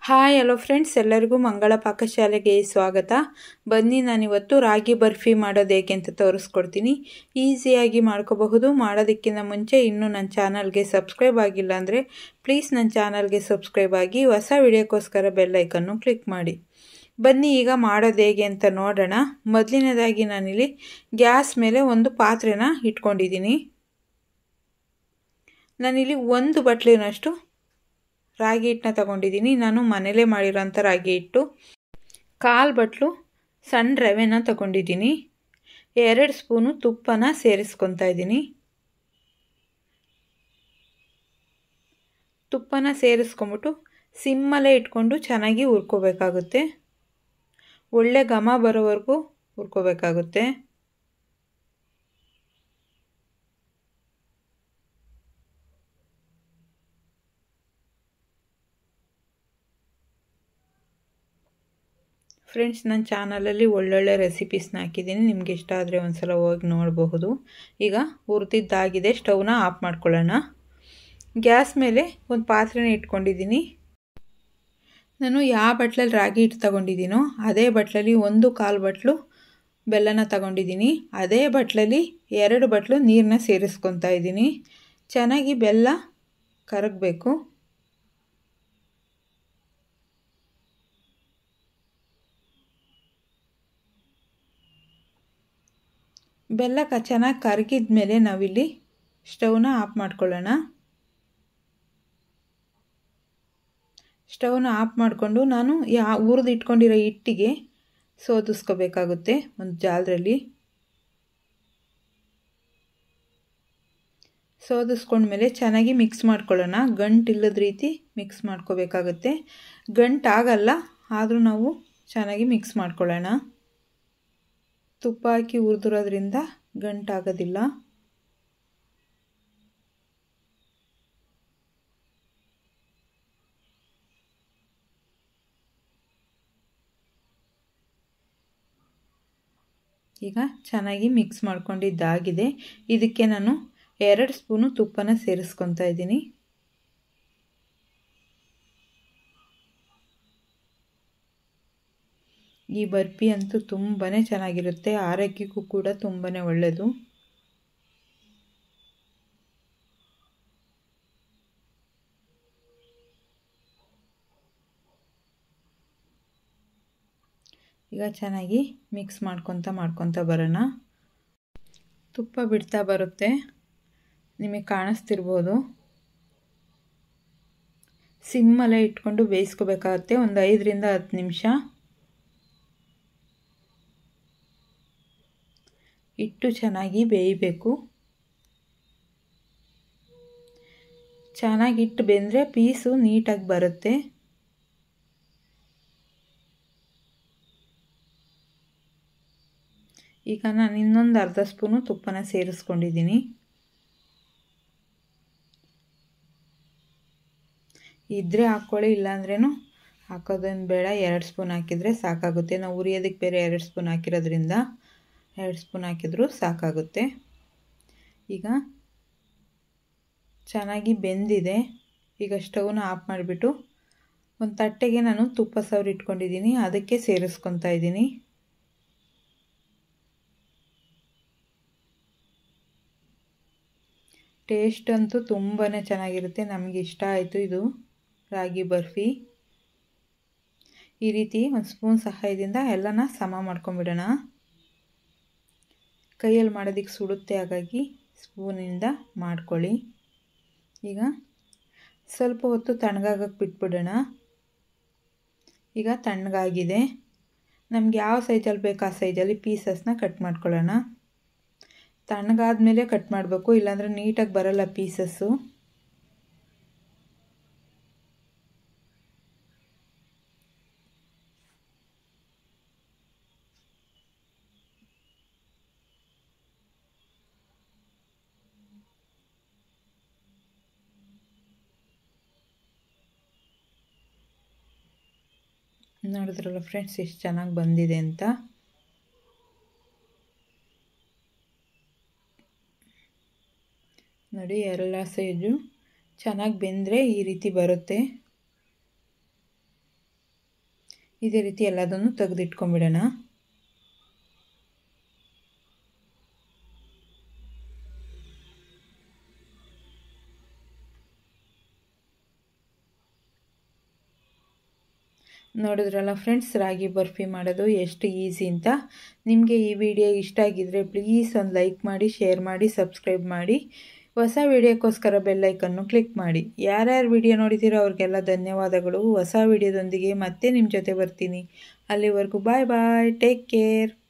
hi hello friends ಎಲ್ಲರಿಗೂ ಮಂಗಳ ಪಾಕಶಾಲೆಗೆ ಸ್ವಾಗತ ಬನ್ನಿ ನಾನಿವತ್ತು ರಾಗಿ ಬರ್ಫಿ ಮಾಡೋದು ಹೇಗೆ ಅಂತ ತೋರಿಸ್ಕೊಡ್ತೀನಿ ಈಸಿಯಾಗಿ ಮಾಡ್ಕೋಬಹುದು ಮಾಡೋದಕ್ಕಿಂತ ಮುಂಚೆ ಇನ್ನೂ ನನ್ನ ಚಾನಲ್ಗೆ ಸಬ್ಸ್ಕ್ರೈಬ್ ಆಗಿಲ್ಲ ಅಂದರೆ ಪ್ಲೀಸ್ ನನ್ನ ಚಾನಲ್ಗೆ ಸಬ್ಸ್ಕ್ರೈಬ್ ಆಗಿ ಹೊಸ ವಿಡಿಯೋಕ್ಕೋಸ್ಕರ ಬೆಲ್ಲೈಕನ್ನು ಕ್ಲಿಕ್ ಮಾಡಿ ಬನ್ನಿ ಈಗ ಮಾಡೋದು ಹೇಗೆ ಅಂತ ನೋಡೋಣ ಮೊದಲನೇದಾಗಿ ನಾನಿಲ್ಲಿ ಗ್ಯಾಸ್ ಮೇಲೆ ಒಂದು ಪಾತ್ರೆನ ಇಟ್ಕೊಂಡಿದ್ದೀನಿ ನಾನಿಲ್ಲಿ ಒಂದು ಬಟ್ಲಿನಷ್ಟು ರಾಗಿ ಹಿಟ್ಟನ್ನ ತಗೊಂಡಿದ್ದೀನಿ ನಾನು ಮನೇಲೇ ಮಾಡಿರೋಂಥ ರಾಗಿ ಹಿಟ್ಟು ಕಾಲು ಬಟ್ಲು ಸಣ್ಣ ರವೆನ ತಗೊಂಡಿದ್ದೀನಿ ಎರಡು ಸ್ಪೂನು ತುಪ್ಪನ ಸೇರಿಸ್ಕೊತಾ ಇದ್ದೀನಿ ತುಪ್ಪನ ಸೇರಿಸ್ಕೊಂಬಿಟ್ಟು ಸಿಮ್ಮಲ್ಲೇ ಇಟ್ಕೊಂಡು ಚೆನ್ನಾಗಿ ಹುರ್ಕೋಬೇಕಾಗುತ್ತೆ ಒಳ್ಳೆ ಘಮ ಬರೋವರೆಗೂ ಹುರ್ಕೋಬೇಕಾಗುತ್ತೆ ಫ್ರೆಂಡ್ಸ್ ನನ್ನ ಚಾನಲಲ್ಲಿ ಒಳ್ಳೊಳ್ಳೆ ರೆಸಿಪೀಸ್ನ ಹಾಕಿದ್ದೀನಿ ನಿಮ್ಗೆ ಇಷ್ಟ ಆದರೆ ಒಂದು ಸಲ ಹೋಗಿ ನೋಡಬಹುದು ಈಗ ಹುರಿದಿದ್ದಾಗಿದೆ ಸ್ಟವ್ನ ಆಫ್ ಮಾಡ್ಕೊಳ್ಳೋಣ ಗ್ಯಾಸ್ ಮೇಲೆ ಒಂದು ಪಾತ್ರೆನ ಇಟ್ಕೊಂಡಿದ್ದೀನಿ ನಾನು ಯಾವ ಬಟ್ಲಲ್ಲಿ ರಾಗಿ ಹಿಟ್ಟು ತಗೊಂಡಿದ್ದೀನೋ ಅದೇ ಬಟ್ಲಲ್ಲಿ ಒಂದು ಕಾಲು ಬಟ್ಲು ಬೆಲ್ಲನ ತಗೊಂಡಿದ್ದೀನಿ ಅದೇ ಬಟ್ಲಲ್ಲಿ ಎರಡು ಬಟ್ಲು ನೀರನ್ನ ಸೇರಿಸ್ಕೊತಾ ಇದ್ದೀನಿ ಚೆನ್ನಾಗಿ ಬೆಲ್ಲ ಕರಗಬೇಕು ಬೆಲ್ಲ ಕ ಚೆನ್ನಾಗಿ ಕರಗಿದ ಮೇಲೆ ನಾವಿಲ್ಲಿ ಸ್ಟವ್ನ ಆಫ್ ಮಾಡ್ಕೊಳ್ಳೋಣ ಸ್ಟವ್ನ ಆಫ್ ಮಾಡಿಕೊಂಡು ನಾನು ಯಾ ಹುರಿದು ಇಟ್ಕೊಂಡಿರೋ ಹಿಟ್ಟಿಗೆ ಸೋದಿಸ್ಕೋಬೇಕಾಗುತ್ತೆ ಒಂದು ಜಾಲದಲ್ಲಿ ಸೋದಿಸ್ಕೊಂಡ್ಮೇಲೆ ಚೆನ್ನಾಗಿ ಮಿಕ್ಸ್ ಮಾಡ್ಕೊಳ್ಳೋಣ ಗಂಟು ಇಲ್ಲದ ರೀತಿ ಮಿಕ್ಸ್ ಮಾಡ್ಕೋಬೇಕಾಗುತ್ತೆ ಗಂಟು ಆಗಲ್ಲ ಆದರೂ ನಾವು ಚೆನ್ನಾಗಿ ಮಿಕ್ಸ್ ಮಾಡ್ಕೊಳ್ಳೋಣ ತುಪ್ಪ ಹಾಕಿ ಹುರಿದಿರೋದ್ರಿಂದ ಗಂಟಾಗೋದಿಲ್ಲ ಈಗ ಚೆನ್ನಾಗಿ ಮಿಕ್ಸ್ ಮಾಡ್ಕೊಂಡಿದ್ದಾಗಿದೆ ಇದಕ್ಕೆ ನಾನು ಎರಡು ಸ್ಪೂನು ತುಪ್ಪನ ಸೇರಿಸ್ಕೊತಾ ಇದ್ದೀನಿ ಈ ಬರ್ಫಿ ಅಂತೂ ತುಂಬಾ ಚೆನ್ನಾಗಿರುತ್ತೆ ಆರೋಗ್ಯಕ್ಕೂ ಕೂಡ ತುಂಬಾ ಒಳ್ಳೆಯದು ಈಗ ಚೆನ್ನಾಗಿ ಮಿಕ್ಸ್ ಮಾಡ್ಕೊತ ಮಾಡ್ಕೊತ ಬರೋಣ ತುಪ್ಪ ಬಿಡ್ತಾ ಬರುತ್ತೆ ನಿಮಗೆ ಕಾಣಿಸ್ತಿರ್ಬೋದು ಸಿಮ್ಮಲ್ಲೇ ಇಟ್ಕೊಂಡು ಬೇಯಿಸ್ಕೋಬೇಕಾಗತ್ತೆ ಒಂದು ಐದರಿಂದ ಹತ್ತು ನಿಮಿಷ ಹಿಟ್ಟು ಚೆನ್ನಾಗಿ ಬೇಯಬೇಕು ಚೆನ್ನಾಗಿ ಹಿಟ್ಟು ಬೆಂದರೆ ಪೀಸು ನೀಟಾಗಿ ಬರುತ್ತೆ ಈಗ ನಾನು ಇನ್ನೊಂದು ಅರ್ಧ ಸ್ಪೂನು ತುಪ್ಪನ ಸೇರಿಸ್ಕೊಂಡಿದ್ದೀನಿ ಇದ್ದರೆ ಹಾಕ್ಕೊಳ್ಳಿ ಇಲ್ಲಾಂದ್ರೂ ಹಾಕೋದೇನು ಬೇಡ ಎರಡು ಸ್ಪೂನ್ ಹಾಕಿದರೆ ಸಾಕಾಗುತ್ತೆ ನಾವು ಉರಿಯೋದಕ್ಕೆ ಬೇರೆ ಎರಡು ಸ್ಪೂನ್ ಹಾಕಿರೋದ್ರಿಂದ ಎರಡು ಸ್ಪೂನ್ ಹಾಕಿದರೂ ಸಾಕಾಗುತ್ತೆ ಈಗ ಚೆನ್ನಾಗಿ ಬೆಂದಿದೆ ಈಗ ಸ್ಟವ್ನ ಆಫ್ ಮಾಡಿಬಿಟ್ಟು ಒಂದು ತಟ್ಟೆಗೆ ನಾನು ತುಪ್ಪ ಸವರಿ ಇಟ್ಕೊಂಡಿದ್ದೀನಿ ಅದಕ್ಕೆ ಸೇರಿಸ್ಕೊತಾ ಇದ್ದೀನಿ ಟೇಸ್ಟ್ ಅಂತೂ ತುಂಬಾ ಚೆನ್ನಾಗಿರುತ್ತೆ ನಮಗೆ ಇಷ್ಟ ಆಯಿತು ಇದು ರಾಗಿ ಬರ್ಫಿ ಈ ರೀತಿ ಒಂದು ಸ್ಪೂನ್ ಸಹಾಯದಿಂದ ಎಲ್ಲನ ಸಮ ಮಾಡ್ಕೊಂಬಿಡೋಣ ಕೈಯಲ್ಲಿ ಮಾಡೋದಕ್ಕೆ ಸುಡುತ್ತೆ ಹಾಗಾಗಿ ಸ್ಪೂನಿಂದ ಮಾಡ್ಕೊಳ್ಳಿ ಈಗ ಸ್ವಲ್ಪ ಹೊತ್ತು ತಣ್ಣಗಾಗಕ್ಕೆ ಬಿಟ್ಬಿಡೋಣ ಈಗ ತಣ್ಣಗಾಗಿದೆ ನಮ್ಗೆ ಯಾವ ಸೈಜಲ್ಲಿ ಬೇಕು ಆ ಸೈಜಲ್ಲಿ ಪೀಸಸ್ನ ಕಟ್ ಮಾಡ್ಕೊಳ್ಳೋಣ ತಣ್ಣಗಾದ್ಮೇಲೆ ಕಟ್ ಮಾಡಬೇಕು ಇಲ್ಲಾಂದರೆ ನೀಟಾಗಿ ಬರಲ್ಲ ಪೀಸಸ್ಸು ನೋಡಿದ್ರಲ್ಲ ಫ್ರೆಂಡ್ಸ್ ಎಷ್ಟು ಚೆನ್ನಾಗಿ ಬಂದಿದೆ ಅಂತ ನೋಡಿ ಎಲ್ಲ ಸೈಜು ಚೆನ್ನಾಗಿ ಬೆಂದರೆ ಈ ರೀತಿ ಬರುತ್ತೆ ಇದೇ ರೀತಿ ಎಲ್ಲದನ್ನು ತೆಗೆದಿಟ್ಕೊಂಬಿಡೋಣ ನೋಡಿದ್ರಲ್ಲ ಫ್ರೆಂಡ್ಸ್ ರಾಗಿ ಬರ್ಫಿ ಮಾಡೋದು ಎಷ್ಟು ಈಸಿ ಅಂತ ನಿಮಗೆ ಈ ವಿಡಿಯೋ ಇಷ್ಟ ಆಗಿದ್ದರೆ ಪ್ಲೀಸ್ ಒಂದು ಲೈಕ್ ಮಾಡಿ ಶೇರ್ ಮಾಡಿ ಸಬ್ಸ್ಕ್ರೈಬ್ ಮಾಡಿ ಹೊಸ ವಿಡಿಯೋಕ್ಕೋಸ್ಕರ ಬೆಲ್ಲೈಕನ್ನು ಕ್ಲಿಕ್ ಮಾಡಿ ಯಾರ್ಯಾರು ವಿಡಿಯೋ ನೋಡಿದ್ದೀರೋ ಅವ್ರಿಗೆಲ್ಲ ಧನ್ಯವಾದಗಳು ಹೊಸ ವಿಡಿಯೋದೊಂದಿಗೆ ಮತ್ತೆ ನಿಮ್ಮ ಜೊತೆ ಬರ್ತೀನಿ ಅಲ್ಲಿವರೆಗೂ ಬಾಯ್ ಬಾಯ್ ಟೇಕ್ ಕೇರ್